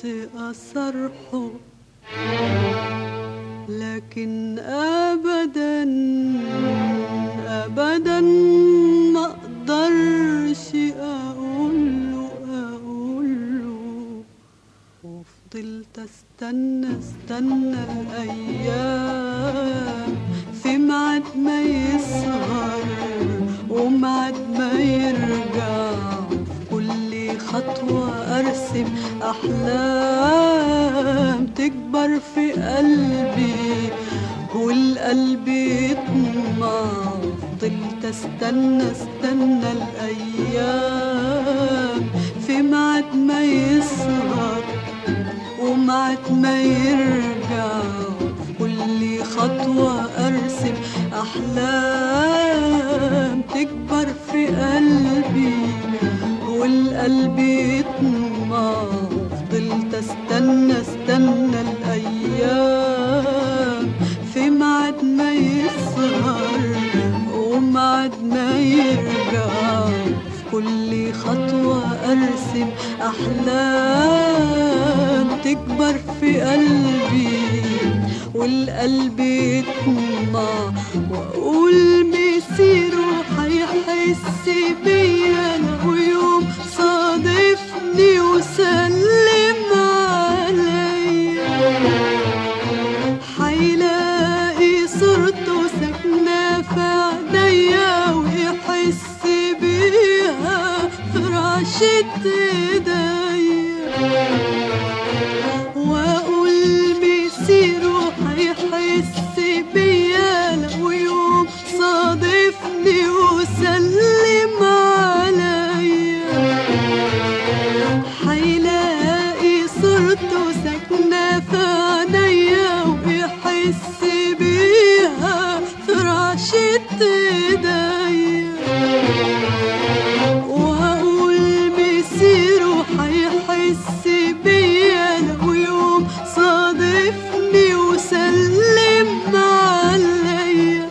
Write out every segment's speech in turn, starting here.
أصرحه لكن أبدا أبدا ما أقدرش أقوله أقوله وفضلت استنى استنى الايام في ميعاد ما يسهر وميعاد ما يرجع كل خطوة ارسم احلام تكبر في قلبي والقلب يطمع فضلت استنى استنى الايام في ميعاد ما يسهر ومعت ما يرجع في كل خطوة أرسم أحلام تكبر في قلبي والقلب يطمع فضلت استنى استنى الأيام في ميعاد ما يسهر وميعاد ما يرجع في كل خطوة أرسم أحلام تكبر في قلبي والقلب يطمع وأقول مسيره هيحس بيا لو يوم صادفني وسلم عليا حيلاقي صورته ساكنة في عينيا ويحس بيها في رعشة ايديا واقول مسيره هيحس بيا لو يوم صادفني وسلم عليا حيلاقي صورته ساكنة في عينيا ويحس بيها في رعشة ايديا واقول مسيره هيحس بيا لو يوم صادفني وسلم عليا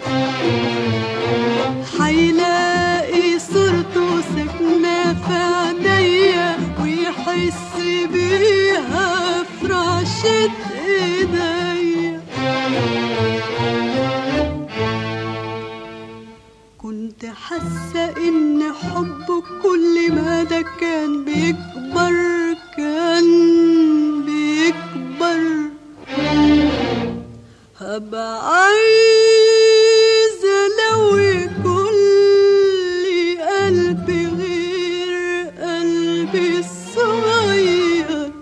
حيلاقي صورته ساكنة في عينيا ويحس بيها في رعشة ايديا كنت حاسة ان حبه كل ما ده كان بيكبر كان بيكبر هبقى عايزة لو كل قلبي غير قلبي الصغير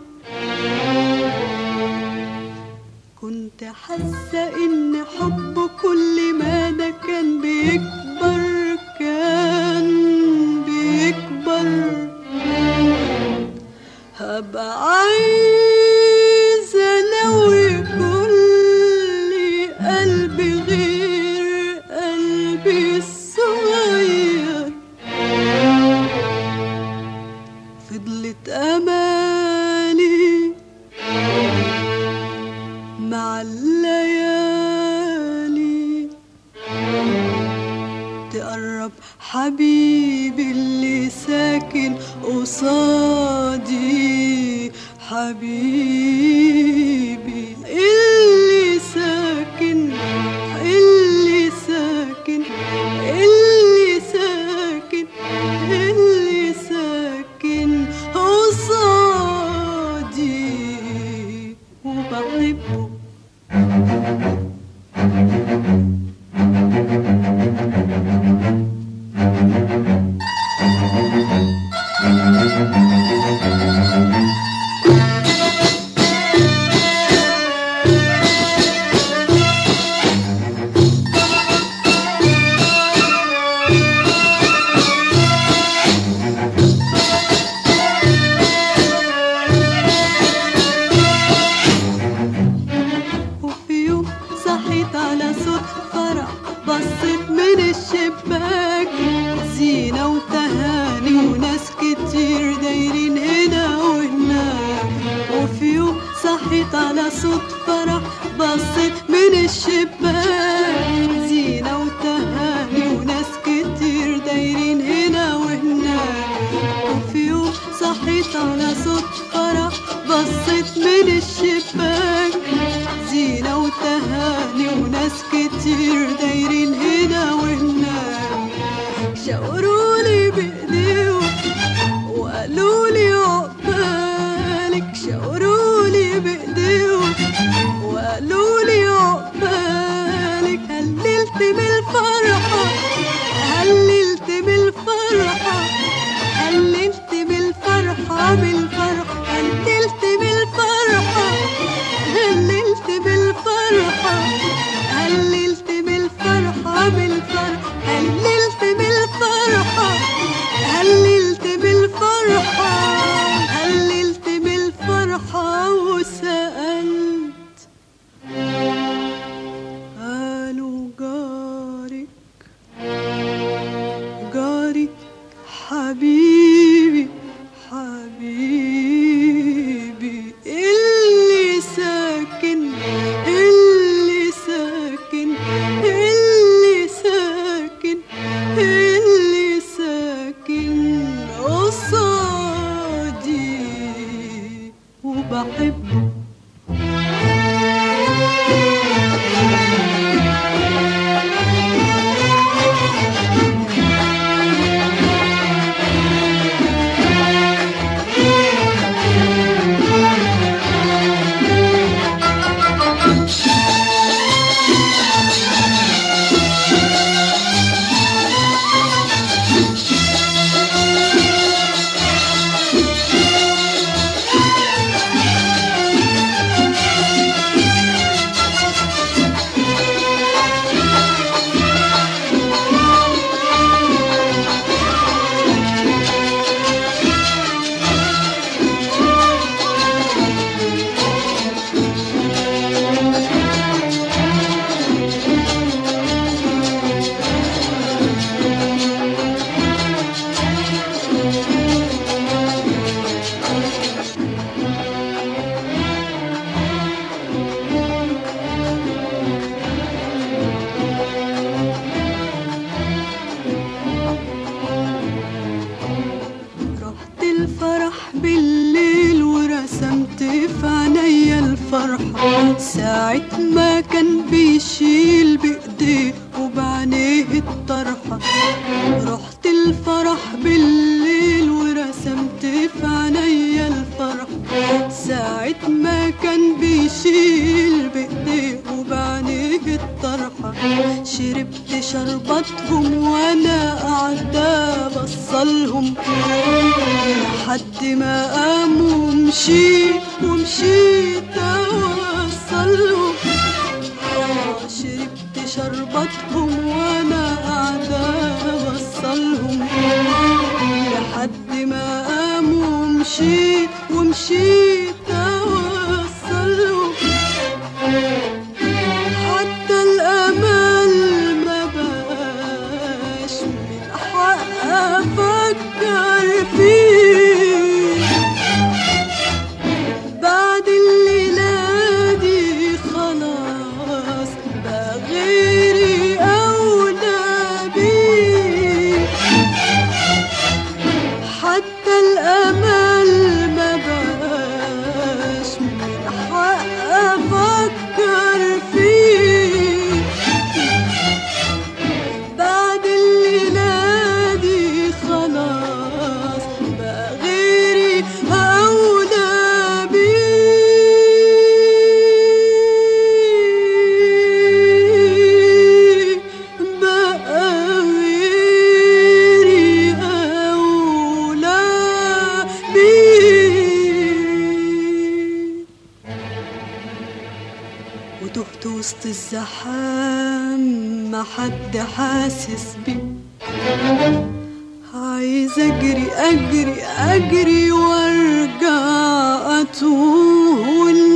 كنت حاسة إن حبه كل ما ده كان بيكبر كان بيكبر هبقى عايزة لو كل قلبي غير قلبي الصغير فضلت أمالي مع الليالي تقرب حبيبي اللي ساكن قصادي حبيبي اللي ساكن اللي ساكن اللي ساكن اللي ساكن قصادي وبحبه وفي يوم صحيت على صوت فرح بصيت من الشباك زينة وتهاني وناس كتير دايرين هنا وهناك وفي يوم صحيت على صوت فرح بصيت من الشباك زينة وتهاني وناس كتير دايرين هنا وهناك وفي يوم صحيت على صوت فرح بصيت من الشباك زينة وتهاني وناس كتير دايرين هنا وهناك شاورولي بإيديهم وقالوا لي عقبالك شاورولي بإيديهم وقالوا لي عقبالك هللت بالفرحة هللت بالفرحة هللت بالفرحة بالفرحة هللت بالفرحة هللت بالفرحة هللت بالفرحة بالفرحة هللت بالفرحة هللت بالفرحة هللت بالفرحة وسألت قالوا جارك جاري حبيبي حبيبي اللي ساكن اللي ساكن اللي ساكن اللي ساكن قصادي وبحبه رحت الفرح بالليل ورسمت في عينيا الفرحة ساعة ما كان بيشيل بإيديه وبعينيه الطرحة رحت الفرح بالليل ورسمت في عينيا الفرحة ساعة ما كان بيشيل بإيديه وبعينيه الطرحة شربت شربتهم وانا قاعدة بصلهم لحد ما قاموا ومشيت ومشيت اوصلهم آه، شربت شربتهم وانا قاعدة بوصلهم لحد ما قاموا ومشيت ومشيت اوصلهم حتى الامل ما بقاش من حق افكر فيه بعد الليلة دي خلاص بقى غيري أولى بيه حتى الأمل ما بقاش من حق أفكر فيه بعد الليلة دي خلاص بقى غيري أولى بيه بقى غيري أولى بيه وتهت وسط الزحام ما حد حاسس بي عايز اجري اجري اجري وارجع اتوه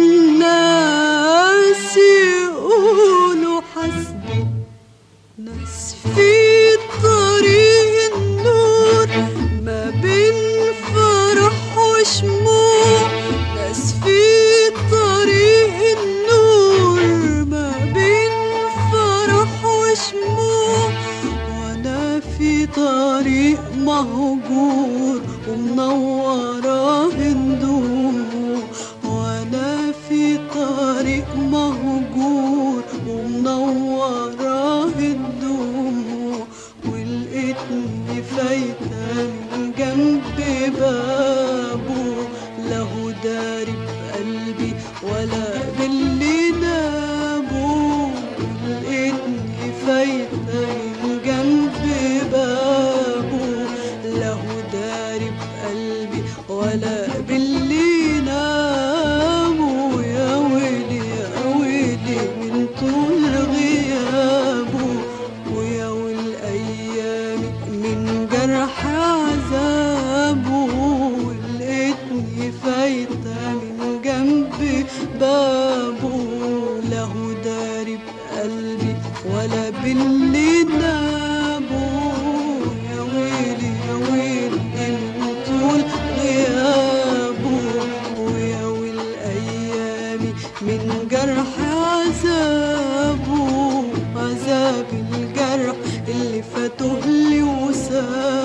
والناس يقولوا حسبي ناس في طريق النور ما بين فرح وشموع ناس في طريق النور ما بين فرح وشموع وانا في طريق مهجور ومنورة هندوم ولا باللي نابوا لقيتني فايتة من جنب بابه له داري بقلبي ولا باللي ناموا يا ويلي يا ويلي من طول غيابه ويا والايام من جرح عذابه لقيتني فايتة من جنب بابه له داري بقلبي ولا باللي نابه يا ويلي يا ويلي من طول غيابه ويا والايام من جرح عذابه عذاب الجرح اللي فاته لي وسابه